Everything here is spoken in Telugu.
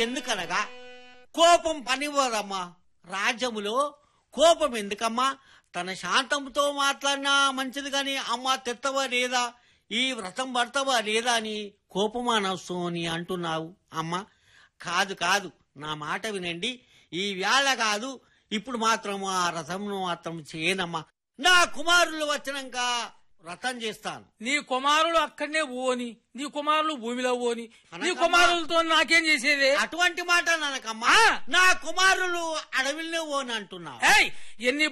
ఎందుకనగా కోపం పనిపోదమ్మా రాజ్యములో కోపం ఎందుకమ్మా తన శాంతంతో మాట్లాడినా మంచిది గాని అమ్మా తెత్తవా లేదా ఈ వ్రతం పడతావా లేదా అని కోపమా నవ్వు అని అంటున్నావు అమ్మా కాదు కాదు నా మాట వినండి ఈ వేళ కాదు ఇప్పుడు మాత్రం ఆ రథంను మాత్రం చేయనమ్మా నా కుమారులు వచ్చినాక వ్రతం చేస్తాను నీ కుమారులు అక్కడనే ఓని నీ కుమారులు భూమిలో ఓని నీ అనకమ్మా. కుమారులతో నాకేం చేసేదే అటువంటి మాట ననకమ్మా ఆ. నా కుమారులు అడవిలో ఓని అంటున్నావు ఏయ్ ఎన్ని